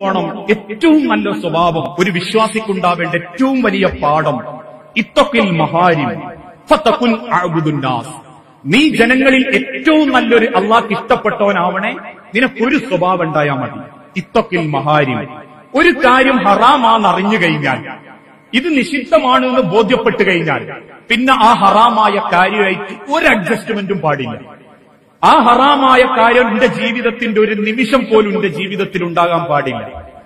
ഓണം ഏറ്റവും നല്ല സ്വഭാവം ഒരു വിശ്വാസിക്കുണ്ടാവേണ്ട ഏറ്റവും വലിയ പാഠം ഇത്തൊക്കിൽ മഹാരിം ഫത്തക്കുൻ അഅ്ബുദുന്നാസ്. നീ ജനങ്ങളിൽ ഏറ്റവും നല്ലൊരു അള്ളാഹ്ക്ക് ഇഷ്ടപ്പെട്ടവനാവണേ നിനക്കൊരു സ്വഭാവം ഉണ്ടായാൽ മതി ഇത്തൊക്കിൽ മഹാരിം ഒരു കാര്യം ഹറാമാന്ന് അറിഞ്ഞു കഴിഞ്ഞാൽ ഇത് നിഷിദ്ധമാണ് എന്ന് ബോധ്യപ്പെട്ട് കഴിഞ്ഞാൽ പിന്നെ ആ ഹറാമായ കാര്യമായിട്ട് ഒരു അഡ്ജസ്റ്റ്മെന്റും പാടില്ല ആ ഹറാമായ കാര്യം എന്റെ ജീവിതത്തിന്റെ ഒരു നിമിഷം പോലും എന്റെ ജീവിതത്തിൽ ഉണ്ടാകാൻ പാടില്ല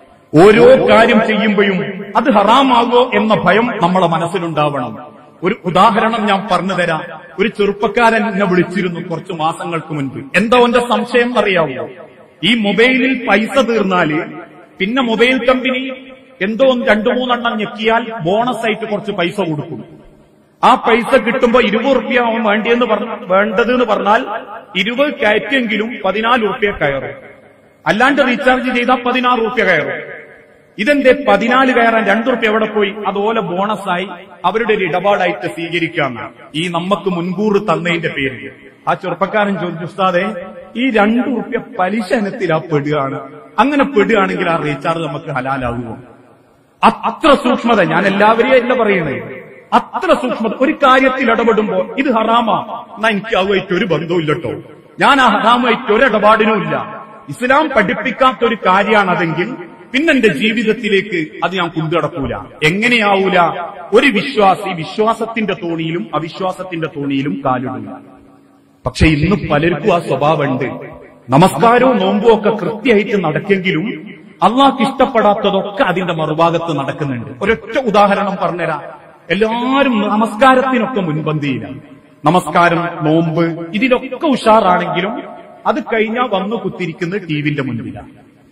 ഓരോ കാര്യം ചെയ്യുമ്പോഴും അത് ഹറാമാകോ എന്ന ഭയം നമ്മളെ മനസ്സിലുണ്ടാവണം ഒരു ഉദാഹരണം ഞാൻ പറഞ്ഞു തരാം ഒരു ചെറുപ്പക്കാരൻ എന്നെ വിളിച്ചിരുന്നു കുറച്ചു മാസങ്ങൾക്ക് മുൻപ് എന്താ അവന്റെ സംശയം അറിയാവോ ഈ മൊബൈലിൽ പൈസ തീർന്നാല് പിന്നെ മൊബൈൽ കമ്പനി എന്തോ ഒന്ന് രണ്ടു മൂന്നെണ്ണം ഞെക്കിയാൽ ബോണസ് ആയിട്ട് കുറച്ച് പൈസ കൊടുക്കും ആ പൈസ കിട്ടുമ്പോ ഇരുപത് റുപ്യ അവൻ വേണ്ടിയെന്ന് പറഞ്ഞ വേണ്ടത് എന്ന് പറഞ്ഞാൽ ഇരുപത് കയറ്റെങ്കിലും പതിനാല് റുപ്യ കയറും അല്ലാണ്ട് റീചാർജ് ചെയ്താൽ പതിനാറ് റുപ്യ കയറും ഇതെന്റെ പതിനാല് കയറാൻ രണ്ടു റുപ്യ എവിടെ പോയി അതുപോലെ ബോണസായി അവരുടെ ഒരു ഇടപാടായിട്ട് സ്വീകരിക്കാമെന്നാണ് ഈ നമുക്ക് മുൻകൂർ തന്നതിന്റെ പേരിൽ ആ ചെറുപ്പക്കാരൻ ചോദിച്ചു ഉസ്താദെ ഈ രണ്ടു റുപ്യ പലിശ ഇനത്തിലാ പെടുകയാണ് അങ്ങനെ പെടുകയാണെങ്കിൽ ആ റീചാർജ് നമുക്ക് ഹലാലാകുമോ അ- അത്ര സൂക്ഷ്മത ഞാൻ എല്ലാവരെയും അല്ല പറയുന്നത് അത്ര സൂക്ഷ്മത ഒരു കാര്യത്തിൽ ഇടപെടുമ്പോ ഇത് ഹറാമാ എന്നാ എനിക്ക് അതുമായിട്ട് ഒരു ബന്ധവും ഇല്ലട്ടോ ഞാൻ ആ ഹറാമായിട്ട് ഒരു ഇടപാടിനും ഇല്ല ഇസ്ലാം പഠിപ്പിക്കാത്ത ഒരു കാര്യമാണ് അതെങ്കിൽ പിന്നെ എന്റെ ജീവിതത്തിലേക്ക് അത് ഞാൻ കൊണ്ടുനടക്കൂല എങ്ങനെയാവൂല ഒരു വിശ്വാസി വിശ്വാസത്തിന്റെ തോണിയിലും അവിശ്വാസത്തിന്റെ തോണിയിലും കാലിടില്ല പക്ഷെ ഇന്ന് പലർക്കും ആ സ്വഭാവമുണ്ട് നമസ്കാരവും നോമ്പും ഒക്കെ കൃത്യമായിട്ട് നടക്കെങ്കിലും അള്ളാഹ്ക്ക് ഇഷ്ടപ്പെടാത്തതൊക്കെ അതിന്റെ മറുഭാഗത്ത് നടക്കുന്നുണ്ട് ഒരൊറ്റ ഉദാഹരണം പറഞ്ഞുതരാം എല്ലാവരും നമസ്കാരത്തിനൊക്കെ മുൻപന്തിയിലാണ് നമസ്കാരം നോമ്പ് ഇതിലൊക്കെ ഉഷാറാണെങ്കിലും അത് കഴിഞ്ഞാൽ വന്നു കുത്തിരിക്കുന്നത് ടിവിന്റെ മുൻപിലാണ്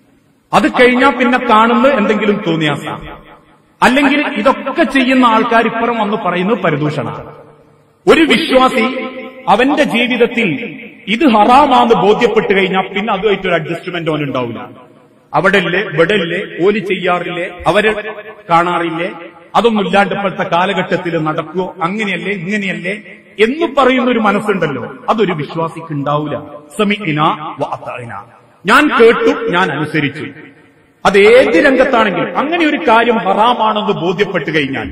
അത് കഴിഞ്ഞാൽ പിന്നെ കാണുന്നത് എന്തെങ്കിലും തോന്നിയാസ അല്ലെങ്കിൽ ഇതൊക്കെ ചെയ്യുന്ന ആൾക്കാർ ഇപ്പുറം വന്ന് പറയുന്നത് പരദൂഷണമാണ് ഒരു വിശ്വാസി അവന്റെ ജീവിതത്തിൽ ഇത് ഹറാമാന്ന് ബോധ്യപ്പെട്ട് കഴിഞ്ഞാൽ പിന്നെ അതുമായിട്ട് ഒരു അഡ്ജസ്റ്റ്മെന്റ് ഓൻ ഉണ്ടാവില്ല അവിടെ ഇല്ലേ ഇവിടെ ഇല്ലേ ഓല് ചെയ്യാറില്ലേ അവര് കാണാറില്ലേ അതൊന്നും ഇല്ലാണ്ട് ഇപ്പോഴത്തെ കാലഘട്ടത്തിൽ നടക്കുവോ അങ്ങനെയല്ലേ ഇങ്ങനെയല്ലേ എന്ന് പറയുന്ന ഒരു മനസ്സുണ്ടല്ലോ അതൊരു വിശ്വാസിക്ക് ഉണ്ടാവില്ല സമിഇന വ അത്തഅന. ഞാൻ കേട്ടു ഞാൻ അനുസരിച്ചു അത് ഏത് രംഗത്താണെങ്കിലും അങ്ങനെ ഒരു കാര്യം ഹറാമാണെന്ന് ബോധ്യപ്പെട്ട് കഴിഞ്ഞാൽ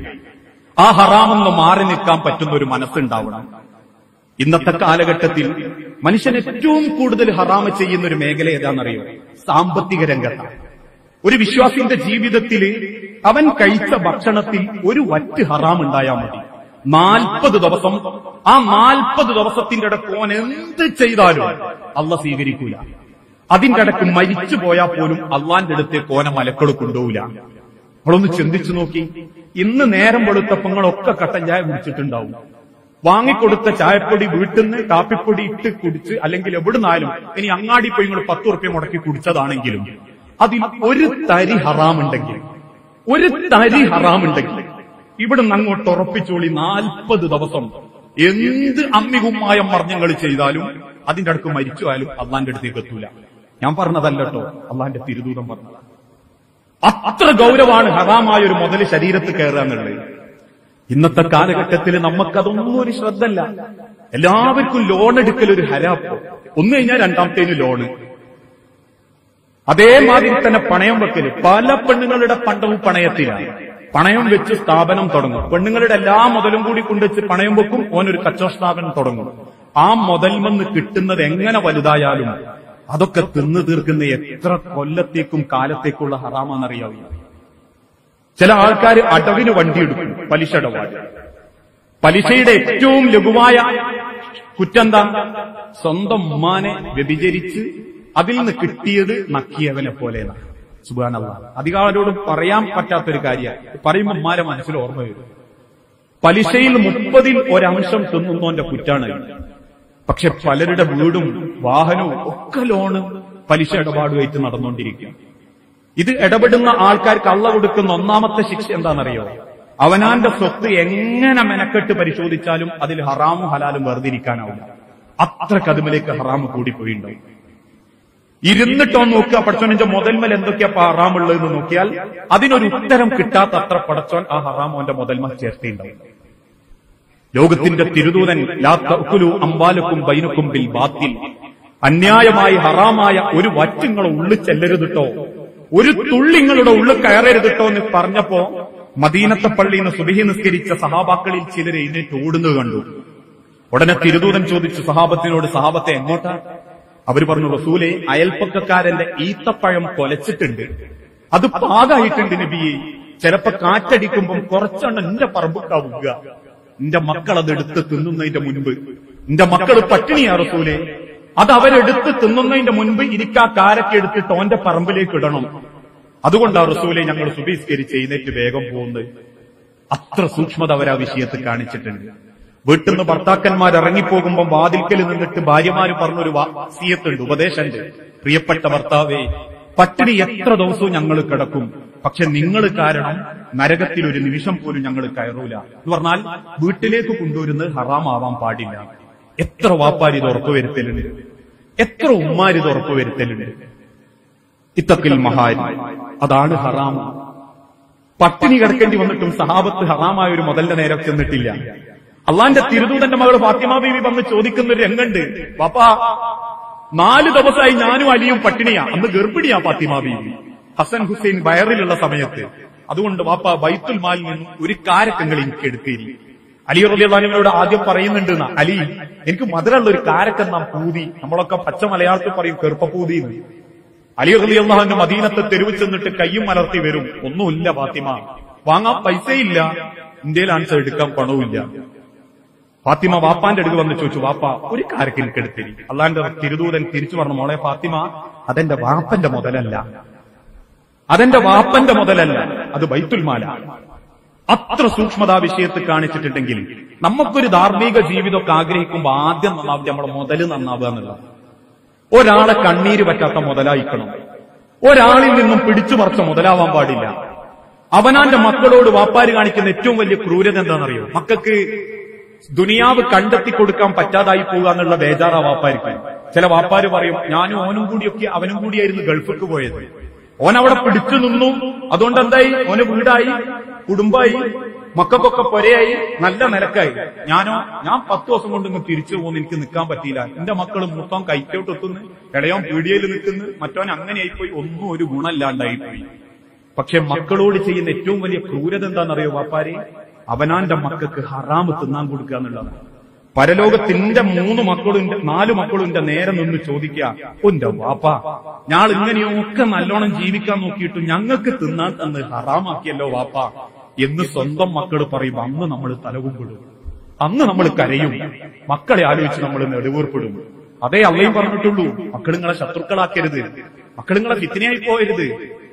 ആ ഹറാമെന്ന് മാറി നിൽക്കാൻ പറ്റുന്ന ഒരു മനസ്സുണ്ടാവണം ഇന്നത്തെ കാലഘട്ടത്തിൽ മനുഷ്യൻ ഏറ്റവും കൂടുതൽ ഹറാമ ചെയ്യുന്ന ഒരു മേഖല ഏതാണെന്നറിയോ സാമ്പത്തിക രംഗത്താണ് ഒരു വിശ്വാസിന്റെ ജീവിതത്തിൽ അവൻ കഴിച്ച ഭക്ഷണത്തിൽ ഒരു വറ്റ് ഹറാം ഉണ്ടായാൽ മതി നാൽപ്പത് ദിവസം ആ നാൽപ്പത് ദിവസത്തിന്റെ ഇടയ്ക്ക് ഓൻ എന്ത് ചെയ്താലും അല്ല സ്വീകരിക്കൂല അതിന്റെ ഇടയ്ക്ക് മരിച്ചു പോയാൽ പോലും അള്ളാന്റെ അടുത്തേക്ക് ഓനെ മലക്കൾ കൊണ്ടുപോകില്ല നമ്മളൊന്ന് ചിന്തിച്ചു നോക്കി ഇന്ന് നേരം വെളുത്തപ്പങ്ങളൊക്കെ കട്ടൻ ചായ കുടിച്ചിട്ടുണ്ടാവും വാങ്ങിക്കൊടുത്ത ചായപ്പൊടി വീട്ടിൽ നിന്ന് കാപ്പിപ്പൊടി ഇട്ട് കുടിച്ച് അല്ലെങ്കിൽ എവിടുന്നാലും ഇനി അങ്ങാടി പോയി നിങ്ങൾ പത്ത് ഉറുപ്പ്യ മുടക്കി കുടിച്ചതാണെങ്കിലും അതിൽ ഒരു തരി ഹറാമുണ്ടെങ്കിൽ ഒരു തരി ഹറാമുണ്ടെങ്കിൽ ഇവിടുന്ന് അങ്ങോട്ട് ഉറപ്പിച്ചോളി നാൽപ്പത് ദിവസം എന്ത് അമ്മികുമ്മായ മർഞ്ഞങ്ങൾ ചെയ്താലും അതിന്റെ അടുക്ക് മരിച്ചു ആയാലും അള്ളാന്റെ അടുത്തേക്ക് എത്തൂല ഞാൻ പറഞ്ഞതല്ലോ അള്ളാന്റെ തിരുദൂതം പറഞ്ഞതാണ് അത്ര ഗൗരവമാണ് ഹറാമായ ഒരു മുതൽ ശരീരത്ത് കയറുക എന്നുള്ളത് ഇന്നത്തെ കാലഘട്ടത്തിൽ നമുക്കതൊന്നും ഒരു ശ്രദ്ധല്ല എല്ലാവർക്കും ലോൺ എടുക്കൽ ഒരു ഹരാപ്പോ ഒന്ന് കഴിഞ്ഞാൽ രണ്ടാമത്തേന് ലോണ് അതേമാതിരി തന്നെ പണയം വെക്കല് പല പെണ്ണുങ്ങളുടെ പണ്ടവും പണയത്തിലാണ് പണയം വെച്ച് സ്ഥാപനം തുടങ്ങും പെണ്ണുങ്ങളുടെ എല്ലാ മുതലും കൂടി കൊണ്ടുവച്ച് പണയം വെക്കും ഓനൊരു കച്ചവട സ്ഥാപനം തുടങ്ങും ആ മുതൽമെന്ന് കിട്ടുന്നത് എങ്ങനെ വലുതായാലും അതൊക്കെ തിന്നു തീർക്കുന്ന എത്ര കൊല്ലത്തേക്കും കാലത്തേക്കുള്ള ഹറാമാണെന്നറിയാവൂ ചില ആൾക്കാർ അടവിന് വണ്ടി എടുക്കും പലിശ ഇടപാട് പലിശയുടെ ഏറ്റവും ലഘുവായ കുറ്റെന്താ സ്വന്തം ഉമ്മാനെ വ്യഭിചരിച്ച് അതിൽ നിന്ന് കിട്ടിയത് നക്കിയവനെ പോലെ സുബാനല്ല അധികാരോടും പറയാൻ പറ്റാത്തൊരു കാര്യമാണ് പറയുമ്പോൾ ഉമ്മാരെ മനസ്സിൽ ഓർമ്മ വരും പലിശയിൽ മുപ്പതിൽ ഒരംശം തിന്നുന്നോന്റെ കുറ്റാണ് ഇത്. പക്ഷെ പലരുടെ വീടും വാഹനവും ഒക്കെ ലോണ് പലിശ ഇടപാടുമായിട്ട് നടന്നുകൊണ്ടിരിക്കും ഇത് ഇടപെടുന്ന ആൾക്കാർക്ക് അള്ള കൊടുക്കുന്ന ഒന്നാമത്തെ ശിക്ഷ എന്താണെന്നറിയോ അവനാന്റെ സ്വത്ത് എങ്ങനെ മെനക്കെട്ട് പരിശോധിച്ചാലും അതിൽ ഹറാമും ഹലാലും വേർതിരിക്കാനാവില്ല അത്ര കതുമിലേക്ക് ഹറാമ് കൂടിപ്പോയിണ്ടാവും ഇരുന്നിട്ടോ നോക്കുക പടച്ചോനിന്റെ മുതൽമൽ എന്തൊക്കെയാ ഇപ്പൊ ഹറാമുള്ളതെന്ന് നോക്കിയാൽ അതിനൊരു ഉത്തരം കിട്ടാത്ത അത്ര പടച്ചോൻ ആ ഹറാമോന്റെ മുതൽമൽ ചേർത്തിണ്ടാവും ലോകത്തിന്റെ തിരുദൂതൻ ലാ തഅ്കുലു അംവാലക്കും ബൈനക്കും ബിൽ ബാത്തിൽ അന്യായമായി ഹറാമായ ഒരു വറ്റുങ്ങൾ ഉള്ളിൽ ചെല്ലരുതിട്ടോ ഒരു തുള്ളിങ്ങളുടെ ഉള്ളിൽ കയറരുതിട്ടോ എന്ന് പറഞ്ഞപ്പോ മദീനത്തെ പള്ളിയിൽ നിന്ന് സുബഹി നിസ്കരിച്ച സഹാബാക്കളിൽ ചിലർ എഴുന്നേറ്റ് ഓടുന്നത് കണ്ടു ഉടനെ തിരുദൂതൻ ചോദിച്ചു സഹാബത്തിനോട് സഹാബത്തെ എങ്ങോട്ടാ അവര് പറഞ്ഞു റസൂലെ അയൽപ്പക്കക്കാരന്റെ ഈത്തപ്പഴം കൊലച്ചിട്ടുണ്ട് അത് പാകായിട്ടുണ്ട് നബിയെ ചിലപ്പോ കാറ്റടിക്കുമ്പം കുറച്ചെണ്ണം എന്റെ പറമ്പുക്കാവുക എന്റെ മക്കൾ അത് എടുത്ത് തിന്നുന്നതിന്റെ മുൻപ് എന്റെ മക്കൾ പട്ടിണിയാ റസൂലെ അത് അവരെടുത്ത് തിന്നുന്നതിന്റെ മുൻപ് ഇരിക്കാ കാരൊക്കെ എടുത്തിട്ട് ഓന്റെ പറമ്പിലേക്ക് ഇടണം അതുകൊണ്ടാ റസൂലെ ഞങ്ങൾ സുബീസ്കരിച്ച് എഴുന്നേറ്റ് വേഗം പോകുന്നത് അത്ര സൂക്ഷ്മത അവർ ആ വിഷയത്തിൽ കാണിച്ചിട്ടുണ്ട് വീട്ടിൽ നിന്ന് ഭർത്താക്കന്മാർ ഇറങ്ങിപ്പോകുമ്പോൾ വാതിൽക്കൽ നിന്നിട്ട് ഭാര്യമാര് പറഞ്ഞൊരു വാസിയത്തുണ്ട് ഉപദേശമുണ്ട് പ്രിയപ്പെട്ട ഭർത്താവേ പട്ടിണി എത്ര ദിവസവും ഞങ്ങൾ കിടക്കും പക്ഷെ നിങ്ങൾ കാരണം നരകത്തിൽ ഒരു നിമിഷം പോലും ഞങ്ങൾ കയറൂല എന്ന് പറഞ്ഞാൽ വീട്ടിലേക്ക് കൊണ്ടുവരുന്നത് ഹറാമാവാൻ പാടില്ല എത്ര വാപ്പാരി ഇത് ഉറപ്പുവരുത്തലുണ്ട് എത്ര ഉമ്മാരി ഇത് ഉറപ്പുവരുത്തലുണ്ട് ഇത്തക്കിൽ മഹാരി അതാണ് ഹറാം പട്ടിണി കിടക്കേണ്ടി വന്നിട്ടും സഹാബത്ത് ഹറാമായ ഒരു മുതലിന്റെ നേരം ചെന്നിട്ടില്ല അള്ളാന്റെ തിരുദൂതന്റെ മകൾ ഫാത്തിമ ബീവി വന്ന് ചോദിക്കുന്ന ഒരു രംഗണ്ട് പാപ്പാ നാല് ദിവസമായി ഞാനും അലിയും പട്ടിണിയാ അന്ന് ഗർഭിണിയാ ഫാത്തിമ ബീവി ഹസൻ ഹുസൈൻ വയറിലുള്ള സമയത്ത് അതുകൊണ്ട് വാപ്പ ബൈത്തുൽ മാലിൽ നിന്നും ഒരു കാരക്കങ്ങൾ എനിക്ക് എടുത്തേരി അലി റലിയോട് ആദ്യം പറയുന്നുണ്ട് എന്നാ, അലി എനിക്ക് മധുരമുള്ള ഒരു കാരക്കം നാം പൂതി നമ്മളൊക്കെ പച്ച മലയാളത്തിൽ പറയും കെറുപ്പപ്പൂതി എന്ന്. അലി റലിയല്ലാഹുവിന്റെ മദീനത്തെ തെരുവ് ചെന്നിട്ട് കയ്യും മലർത്തി വരും ഒന്നുമില്ല ഫാത്തിമ വാങ്ങാൻ പൈസയില്ല ഇന്ത്യയിലാണെന്ന് എടുക്കാൻ പണവുമില്ല ഫാത്തിമ വാപ്പാന്റെ അടുത്ത് വന്ന് ചോദിച്ചു വാപ്പ ഒരു കാരക്ക് എനിക്ക് എടുത്തിരി അള്ളാന്റെ തിരുദൂതൻ തിരിച്ചു പറഞ്ഞു മോളെ ഫാത്തിമ അതെന്റെ വാപ്പന്റെ മുതലല്ല അതെന്റെ വാപ്പന്റെ മുതലല്ല അത് ബൈത്തുൽമാല അത്ര സൂക്ഷ്മത ആ വിഷയത്തിൽ കാണിച്ചിട്ടുണ്ടെങ്കിൽ നമുക്കൊരു ധാർമ്മിക ജീവിതമൊക്കെ ആഗ്രഹിക്കുമ്പോൾ ആദ്യം നന്നാവുക നമ്മുടെ മുതല് നന്നാവുക എന്നുള്ളത് ഒരാളെ കണ്ണീര് പറ്റാത്ത മുതലായിക്കണം ഒരാളിൽ നിന്നും പിടിച്ചു പറിച്ച മുതലാവാൻ പാടില്ല അവനാന്റെ മക്കളോട് വാപ്പാര് കാണിക്കുന്ന ഏറ്റവും വലിയ ക്രൂരത എന്താണെന്നറിയോ മക്കൾക്ക് ദുനിയാവ് കണ്ടെത്തി കൊടുക്കാൻ പറ്റാതായി പോകുക എന്നുള്ള ബേജാറാ വാപ്പാരിക്കും ചില വാപ്പാര് പറയും ഞാനും ഓനും കൂടിയൊക്കെ അവനും കൂടിയായിരുന്നു ഗൾഫിക്ക് പോയത് ഓൻ അവിടെ പിടിച്ചു നിന്നു അതുകൊണ്ട് എന്തായി ഓന് വീടായി കുടുംബമായി മക്കൾക്കൊക്കെ പൊരയായി നല്ല നിലക്കായി ഞാനോ ഞാൻ പത്ത് ദിവസം കൊണ്ട് ഇങ്ങ് തിരിച്ചു പോകുന്നു എനിക്ക് നിൽക്കാൻ പറ്റിയില്ല എന്റെ മക്കൾ മൊത്തം കൈക്കോട്ട് എത്തുന്നു ഇടയോൻ പീടിയയിൽ നിൽക്കുന്നു മറ്റോൻ അങ്ങനെയായിപ്പോയി ഒന്നും ഒരു ഗുണമില്ലാണ്ടായിപ്പോയി പക്ഷെ മക്കളോട് ചെയ്യുന്ന ഏറ്റവും വലിയ ക്രൂരത എന്താണെന്നറിയോ വാപ്പാരെ അവനാന്റെ മക്കൾക്ക് ഹറാമ് തിന്നാൻ കൊടുക്കുക എന്നുള്ളതാണ് പരലോകത്തിന്റെ മൂന്ന് മക്കളും ഇന്റെ- നാല് മക്കളും എന്റെ നേരെ നിന്ന് ചോദിക്കുക ഒന്റെ വാപ്പ ഞാൾ ഇങ്ങനെയൊക്കെ നല്ലോണം ജീവിക്കാൻ നോക്കിയിട്ട് ഞങ്ങൾക്ക് തിന്നാൻ തന്ന് ഹറാമാക്കിയല്ലോ വാപ്പ എന്ന് സ്വന്തം മക്കൾ പറയും അന്ന് നമ്മൾ തലകുമ്പിടും അന്ന് നമ്മൾ കരയും മക്കളെ ആലോചിച്ച് നമ്മൾ നെടുവീർപ്പിടും അതേ അള്ളയും പറഞ്ഞിട്ടുള്ളൂ മക്കൾ നിങ്ങളെ ശത്രുക്കളാക്കരുത് മക്കൾ നിങ്ങളെ ഫിത്തിനായി പോയരുത്